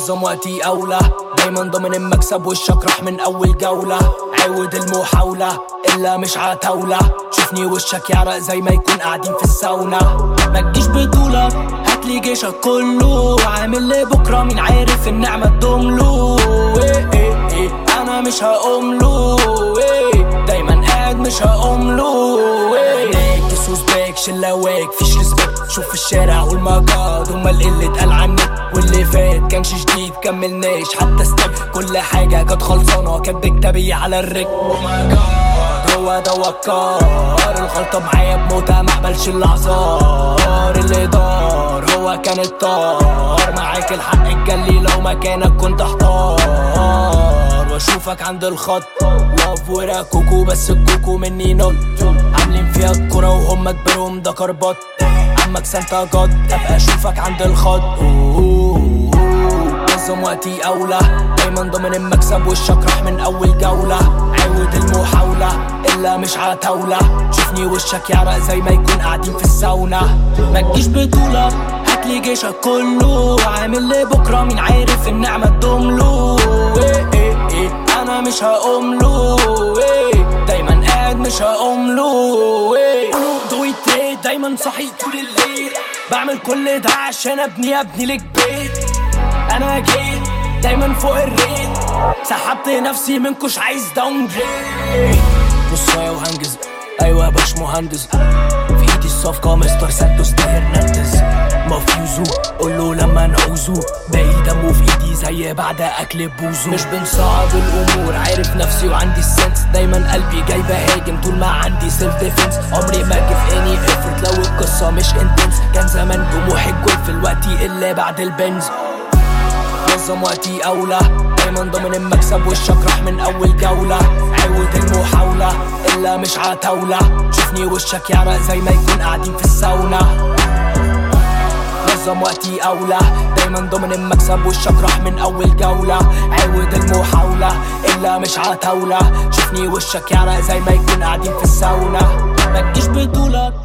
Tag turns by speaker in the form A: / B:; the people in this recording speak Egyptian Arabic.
A: نظم وقتي أولى دايما ضامن المكسب وشك راح من أول جولة عود المحاولة إلا مش عتاولة شوفني وشك يعرق زي ما يكون قاعدين في الساونا ما تجيش بطولة هاتلي جيشك كله عامل لي بكرة مين عارف النعمة تدومله إيه إيه إيه أنا مش هقومله إيه دايما قاعد مش هقومله إيه هناك سوس باك شلاواك فيش ريسبكت شوف في الشارع قول ما جاد هما اللي اتقال عنك واللي فات كانش جديد كملناش حتى ستيب كل حاجة كانت خلصانة كانت بكتابية على الرك هو ده وكار الغلطة معايا بموتة مقبلش الاعذار اللي دار هو كان الطار معاك الحق الجلي لو مكانك كنت احتار واشوفك عند الخط لاف ورا كوكو بس الكوكو مني نط عاملين فيها الكرة وهم كبرهم ده كربط عمك سانتا جد ابقى اشوفك عند الخط أوه. نظم وقتي اولى دايما ضامن المكسب وشك راح من اول جولة عود المحاولة الا مش عتاولة شوفني وشك يعرق زي ما يكون قاعدين في الساونا ما تجيش بطولة هاتلي جيشك كله عامل لي بكرة مين عارف النعمة تدومله إيه إيه إيه انا مش هقومله إيه دايما قاعد مش هقومله إيه دويت إيه دايما صحي طول الليل بعمل كل ده عشان ابني ابني لك بيت انا جيت دايما فوق الريت سحبت نفسي منكوش عايز داون جريد نصاية وهنجز ايوه يا باش مهندس في ايدي الصفقة مستر سانتوس ده هرنانديز مفيوزو قوله لما نعوزه باقي دمه في ايدي زي بعد اكل بوزو مش بنصعب الامور عارف نفسي وعندي السنس دايما قلبي جاي بهاجم طول ما عندي سيلف ديفنس عمري ما جه اني افرت لو القصة مش انتنس كان زمان طموحي الجول في الوقت الا بعد البنز نظم وقتي أولى دايما ضامن المكسب وشك راح من أول جولة عود المحاولة إلا مش عتاولة شوفني وشك يعرق زي ما يكون قاعدين في الساونا نظم وقتي أولى دايما ضامن المكسب وشك راح من أول جولة عود المحاولة إلا مش عتاولة شوفني وشك يعرق زي ما يكون قاعدين في الساونا ما تجيش بطولك